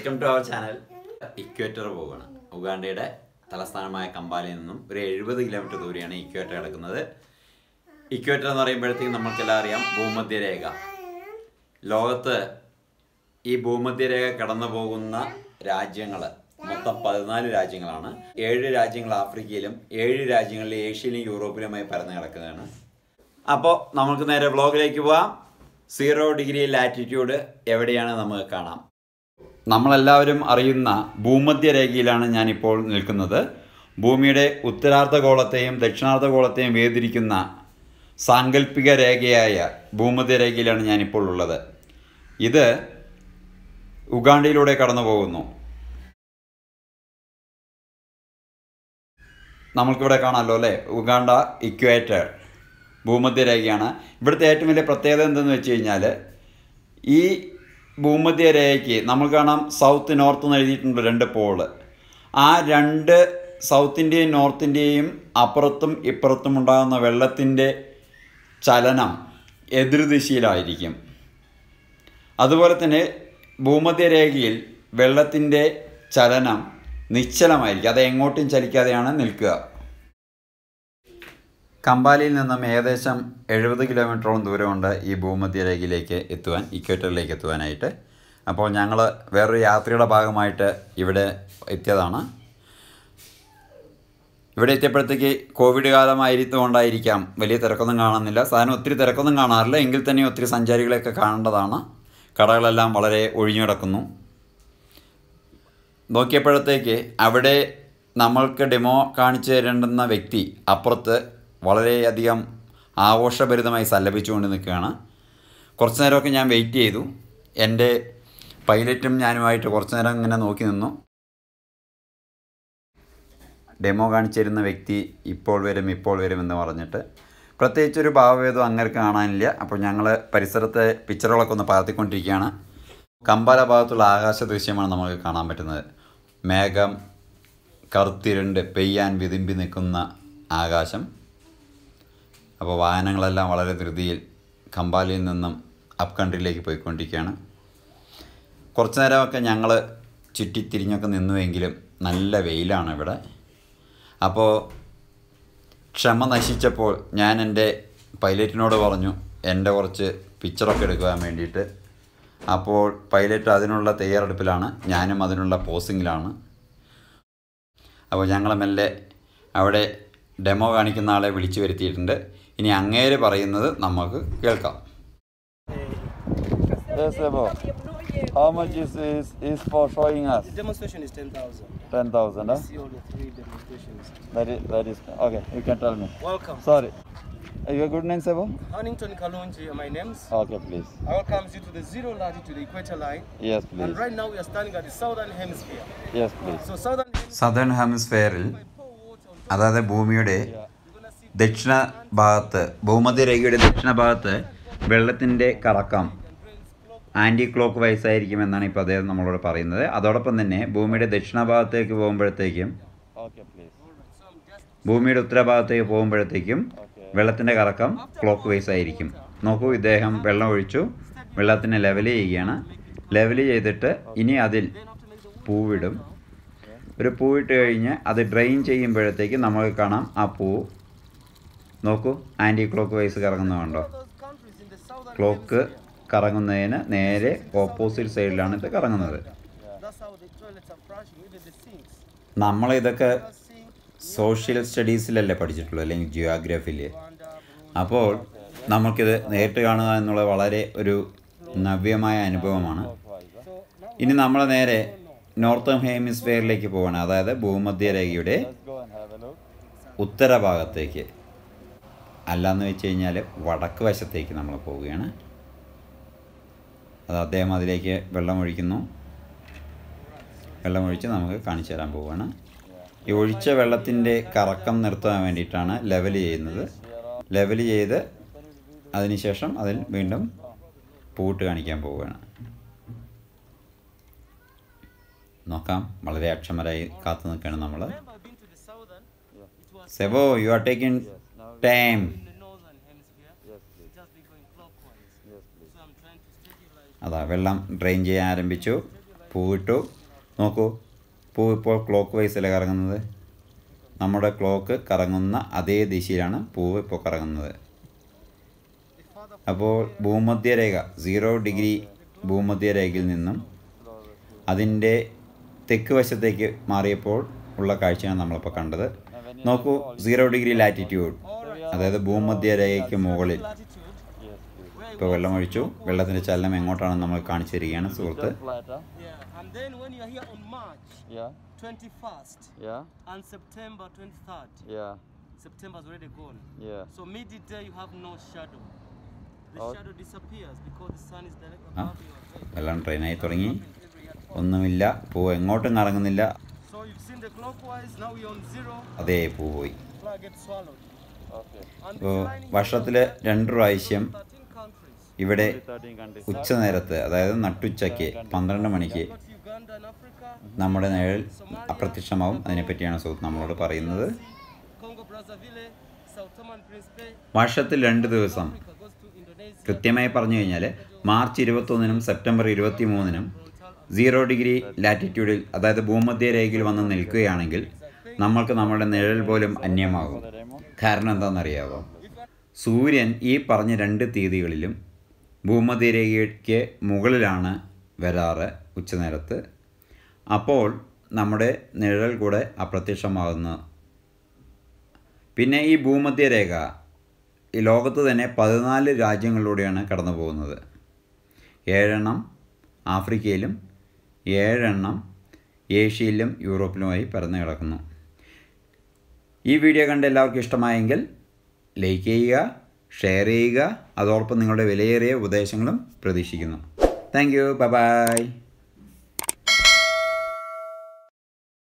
Welcome to our channel equator പോവുകയാണ് ഉഗാണ്ടയുടെ തലസ്ഥാനമായ കമ്പാലയിൽ നിന്നും ഒരു എഴുപത് കിലോമീറ്റർ ദൂരെയാണ് ഇക്വേറ്റർ കിടക്കുന്നത് ഇക്വേറ്റർ എന്ന് പറയുമ്പോഴത്തേക്കും നമ്മൾക്കെല്ലാം അറിയാം ഭൂമധ്യരേഖ ലോകത്ത് ഈ ഭൂമധ്യരേഖ കടന്നു പോകുന്ന രാജ്യങ്ങൾ മൊത്തം പതിനാല് രാജ്യങ്ങളാണ് ഏഴ് രാജ്യങ്ങൾ ആഫ്രിക്കയിലും ഏഴ് രാജ്യങ്ങളിൽ ഏഷ്യയിലും യൂറോപ്പിലുമായി പരന്നു കിടക്കുന്നതാണ് അപ്പോൾ നമുക്ക് നേരെ വ്ളോഗിലേക്ക് പോവാം സീറോ ഡിഗ്രി ലാറ്റിറ്റ്യൂഡ് എവിടെയാണ് നമുക്ക് കാണാം നമ്മളെല്ലാവരും അറിയുന്ന ഭൂമധ്യരേഖയിലാണ് ഞാനിപ്പോൾ നിൽക്കുന്നത് ഭൂമിയുടെ ഉത്തരാർദ്ധഗോളത്തെയും ദക്ഷിണാർദ്ധഗോളത്തെയും വേദിരിക്കുന്ന സാങ്കല്പിക രേഖയായ ഭൂമധ്യരേഖയിലാണ് ഞാനിപ്പോൾ ഉള്ളത് ഇത് ഉഗാണ്ടയിലൂടെ കടന്നു പോകുന്നു നമ്മൾക്കിവിടെ കാണാമല്ലോ അല്ലേ ഉഗാണ്ട ഇക്വേറ്റർ ഭൂമധ്യരേഖയാണ് ഇവിടുത്തെ ഏറ്റവും വലിയ പ്രത്യേകത എന്തെന്ന് വെച്ച് കഴിഞ്ഞാൽ ഈ ഭൂമധ്യരേഖയ്ക്ക് നമ്മൾ കാണാം സൗത്ത് നോർത്ത് എന്ന് എഴുതിയിട്ടുണ്ട് രണ്ട് പോള് ആ രണ്ട് സൗത്തിൻ്റെയും നോർത്തിൻ്റെയും അപ്പുറത്തും ഇപ്പുറത്തും ഉണ്ടാകുന്ന വെള്ളത്തിൻ്റെ ചലനം എതിർദിശയിലായിരിക്കും അതുപോലെ തന്നെ ഭൂമധ്യരേഖയിൽ വെള്ളത്തിൻ്റെ ചലനം നിശ്ചലമായിരിക്കും അത് എങ്ങോട്ടും ചലിക്കാതെയാണ് നിൽക്കുക കമ്പാലിയിൽ നിന്നും ഏകദേശം എഴുപത് കിലോമീറ്ററോളം ദൂരമുണ്ട് ഈ ഭൂമധ്യരേഖയിലേക്ക് എത്തുവാൻ ഇക്വേറ്ററിലേക്ക് എത്തുവാനായിട്ട് അപ്പോൾ ഞങ്ങൾ വേറൊരു യാത്രയുടെ ഭാഗമായിട്ട് ഇവിടെ എത്തിയതാണ് ഇവിടെ എത്തിയപ്പോഴത്തേക്ക് കോവിഡ് കാലമായിരുന്നുകൊണ്ടായിരിക്കാം വലിയ തിരക്കൊന്നും കാണുന്നില്ല സാധനം ഒത്തിരി തിരക്കൊന്നും കാണാറില്ല എങ്കിൽ തന്നെ ഒത്തിരി സഞ്ചാരികളെയൊക്കെ കാണേണ്ടതാണ് കടകളെല്ലാം വളരെ ഒഴിഞ്ഞു കിടക്കുന്നു നോക്കിയപ്പോഴത്തേക്ക് അവിടെ നമ്മൾക്ക് ഡെമോ കാണിച്ചു തരേണ്ടുന്ന വ്യക്തി അപ്പുറത്ത് വളരെയധികം ആഘോഷഭരിതമായി സല്ലപിച്ചുകൊണ്ട് നിൽക്കുകയാണ് കുറച്ച് നേരമൊക്കെ ഞാൻ വെയിറ്റ് ചെയ്തു എൻ്റെ പൈലറ്റും ഞാനുമായിട്ട് കുറച്ച് നേരം ഇങ്ങനെ നോക്കി നിന്നു ഡെമോ കാണിച്ചു തരുന്ന വ്യക്തി ഇപ്പോൾ വരും ഇപ്പോൾ വരും എന്ന് പറഞ്ഞിട്ട് പ്രത്യേകിച്ചൊരു ഭാവഭേദം അങ്ങനെ കാണാനില്ല അപ്പോൾ ഞങ്ങൾ പരിസരത്തെ പിക്ചറുകളൊക്കെ ഒന്ന് പകർത്തിക്കൊണ്ടിരിക്കുകയാണ് കമ്പാല ഭാഗത്തുള്ള ആകാശ ദൃശ്യമാണ് നമുക്ക് കാണാൻ പറ്റുന്നത് മേഘം കറുത്തിരുണ്ട് പെയ്യാൻ വിതുമ്പി നിൽക്കുന്ന ആകാശം അപ്പോൾ വാഹനങ്ങളെല്ലാം വളരെ ധൃതിയിൽ കമ്പാലയിൽ നിന്നും അപ്പ് കൺട്രിയിലേക്ക് പോയിക്കൊണ്ടിരിക്കുകയാണ് കുറച്ച് നേരമൊക്കെ ഞങ്ങൾ ചുറ്റിത്തിരിഞ്ഞൊക്കെ നിന്നുവെങ്കിലും നല്ല വെയിലാണ് ഇവിടെ അപ്പോൾ ക്ഷമ നശിച്ചപ്പോൾ ഞാൻ എൻ്റെ പൈലറ്റിനോട് പറഞ്ഞു എൻ്റെ കുറച്ച് പിക്ചറൊക്കെ എടുക്കുവാൻ വേണ്ടിയിട്ട് അപ്പോൾ പൈലറ്റ് അതിനുള്ള തയ്യാറെടുപ്പിലാണ് ഞാനും അതിനുള്ള പോസിങ്ങിലാണ് അപ്പോൾ ഞങ്ങൾ മെല്ലെ അവിടെ ഡെമോ കാണിക്കുന്ന ആളെ വിളിച്ചു വരുത്തിയിട്ടുണ്ട് ഇനി അങ്ങേര് പറയുന്നത് നമുക്ക് കേൾക്കാം Yes, Ebo. How much is, is, is for showing us? The demonstration is 10,000. 10,000, huh? See all the three demonstrations. That is, that is, okay, you can tell me. Welcome. Sorry. Uh, Your good name, Sebo? Huntington Kalunji are my names. Okay, please. I welcome you to the zero latitude equator line. Yes, please. And right now we are standing at the southern hemisphere. Yes, please. So southern hemisphere, southern ഹെമിസ്ഫെയറിൽ I pour water on top. അതായത് ഭൂമിയുടെ You're gonna see ദക്ഷിണ ഭാഗത്ത് ഭൂമധ്യരേഖയുടെ ദക്ഷിണ ഭാഗത്ത് വെള്ളത്തിൻ്റെ കറക്കം anti clock vice ആയിരിക്കും എന്നാണ് ഇപ്പോൾ അദ്ദേഹം നമ്മളോട് പറയുന്നത് അതോടൊപ്പം തന്നെ ഭൂമിയുടെ ദക്ഷിണ ഭാഗത്തേക്ക് പോകുമ്പോഴത്തേക്കും Okay, please. ഭൂമിയുടെ ഉത്തരഭാഗത്തേക്ക് പോകുമ്പോഴത്തേക്കും Okay. വെള്ളത്തിൻ്റെ കറക്കം ക്ലോക്ക് വൈസ് ആയിരിക്കും നോക്കൂ ഇദ്ദേഹം വെള്ളം ഒഴിച്ചു വെള്ളത്തിനെ ലെവൽ ചെയ്യുകയാണ് ലെവൽ ചെയ്തിട്ട് ഇനി അതിൽ പൂവിടും ഒരു പൂവിട്ട് കഴിഞ്ഞ് അത് ഡ്രെയിൻ ചെയ്യുമ്പോഴത്തേക്കും നമുക്ക് കാണാം ആ പൂ നോക്കൂ ആൻറ്റി ക്ലോക്ക് വൈസ് കറങ്ങുന്നതുണ്ടോ all those countries in the southern clock കറങ്ങുന്നതിന് നേരെ ഓപ്പോസിറ്റ് സൈഡിലാണ് ഇത് കറങ്ങുന്നത് That's how the toilets are flushing, even the sinks. നമ്മളിതൊക്കെ That sink, സോഷ്യൽ സ്റ്റഡീസിലല്ലേ പഠിച്ചിട്ടുള്ളൂ അല്ലെങ്കിൽ ജിയോഗ്രഫിയിൽ Rwanda, Burundi. അപ്പോൾ നമുക്കിത് നേരിട്ട് കാണുക എന്നുള്ളത് വളരെ ഒരു നവ്യമായ അനുഭവമാണ് So now ഇനി നമ്മൾ നേരെ നോർത്ത് ഹെമിസ്ഫിയറിലേക്ക് പോവാണ് അതായത് ഭൂമധ്യരേഖയുടെ Let's go and have a look. ഉത്തരഭാഗത്തേക്ക് അല്ലാന്ന് വെച്ച് കഴിഞ്ഞാൽ വടക്ക് വശത്തേക്ക് നമ്മൾ പോവുകയാണ് അത് അദ്ദേഹം അതിലേക്ക് വെള്ളമൊഴിക്കുന്നു വെള്ളമൊഴിച്ച് നമുക്ക് കാണിച്ചു തരാൻ പോവുകയാണ് ഈ ഒഴിച്ച വെള്ളത്തിൻ്റെ കറക്കം നിർത്താൻ വേണ്ടിയിട്ടാണ് ലെവൽ ചെയ്യുന്നത് ലെവൽ ചെയ്ത് അതിനുശേഷം അതിൽ വീണ്ടും പൂട്ട് കാണിക്കാൻ പോവുകയാണ് നോക്കാം വളരെ അക്ഷമരായി കാത്തു നിൽക്കുകയാണ് നമ്മൾ Whenever I've been to the southern, it was സെബോ you are taking time in the northern hemisphere. Yes, please. Just be going clockwise. Yes, please. So I'm trying to stabilize. അതാ വെള്ളം ഡ്രെയിൻ ചെയ്യാൻ ആരംഭിച്ചു പൂവിട്ടു You're നോക്കൂ പൂ ഇപ്പോൾ clock വൈസല്ലേ കറങ്ങുന്നത് നമ്മുടെ ക്ലോക്ക് കറങ്ങുന്ന അതേ ദിശയിലാണ് പൂവ് ഇപ്പോൾ കറങ്ങുന്നത് അപ്പോൾ ഭൂമധ്യരേഖ സീറോ ഡിഗ്രി ഭൂമധ്യരേഖയിൽ നിന്നും അതിൻ്റെ തെക്ക് വശത്തേക്ക് മാറിയപ്പോൾ ഉള്ള കാഴ്ചയാണ് നമ്മളിപ്പോൾ കണ്ടത് നോക്കൂ സീറോ ഡിഗ്രി ലാറ്റിറ്റ്യൂഡ് അതായത് ഭൂമധ്യരേഖയ്ക്ക് മുകളിൽ Yes, please. Where it ഇപ്പോൾ വെള്ളം ഒഴിച്ചു വെള്ളത്തിൻ്റെ ചലനം എങ്ങോട്ടാണെന്ന് നമ്മൾ കാണിച്ചു തരികയാണ് സുഹൃത്ത് Just flatter. Yeah, and then when you are here on March Yeah, 21st yeah, and September 23rd, yeah, September's already gone. yeah. So midday you have no shadow. The Oh. shadow disappears because the sun is direct Ah. above your head. വെള്ളം ട്രെയിനായി തുടങ്ങി Every year. ഒന്നുമില്ല പൂ എങ്ങോട്ടും കറങ്ങുന്നില്ല So you've seen the clockwise, now we're on zero, അതേ പൂ പോയി flag gets swallowed. Okay. And ഇപ്പോൾ this line is വർഷത്തിൽ രണ്ട് പ്രാവശ്യം 13 countries. ഇവിടെ Only 13 countries. ഉച്ച നേരത്ത് അതായത് നട്ടുച്ചയ്ക്ക് പന്ത്രണ്ട് മണിക്ക് Got Uganda and Africa, നമ്മുടെ നിഴൽ അപ്രത്യക്ഷമാവും അതിനെപ്പറ്റിയാണ് സുഹൃത്ത് നമ്മളോട് പറയുന്നത് Congo Brazzaville, Sao Tome and Principe, വർഷത്തിൽ രണ്ട് ദിവസം Africa goes to Indonesia, കൃത്യമായി പറഞ്ഞു കഴിഞ്ഞാൽ മാർച്ച് ഇരുപത്തൊന്നിനും സെപ്റ്റംബർ ഇരുപത്തി മൂന്നിനും സീറോ ഡിഗ്രി ലാറ്റിറ്റ്യൂഡിൽ അതായത് ഭൂമധ്യരേഖയിൽ വന്ന് നിൽക്കുകയാണെങ്കിൽ നമ്മൾക്ക് നമ്മുടെ നിഴൽ പോലും അന്യമാകും കാരണം എന്താണെന്നറിയാമോ സൂര്യൻ ഈ പറഞ്ഞ രണ്ട് തീയതികളിലും ഭൂമധ്യരേഖയ്ക്ക് മുകളിലാണ് വരാറ് ഉച്ചനേരത്ത് അപ്പോൾ നമ്മുടെ നിഴൽ കൂടെ അപ്രത്യക്ഷമാകുന്നു പിന്നെ ഈ ഭൂമധ്യരേഖ ഈ ലോകത്ത് തന്നെ പതിനാല് രാജ്യങ്ങളിലൂടെയാണ് കടന്നു പോകുന്നത് ഏഴെണ്ണം ആഫ്രിക്കയിലും ഏഴെണ്ണം ഏഷ്യയിലും യൂറോപ്പിലുമായി പരന്നു കിടക്കുന്നു ഈ വീഡിയോ കണ്ട് എല്ലാവർക്കും ഇഷ്ടമായെങ്കിൽ ലൈക്ക് ചെയ്യുക ഷെയർ ചെയ്യുക അതോടൊപ്പം നിങ്ങളുടെ വിലയേറിയ ഉപദേശങ്ങളും പ്രതീക്ഷിക്കുന്നു താങ്ക് യു ബൈ ബൈ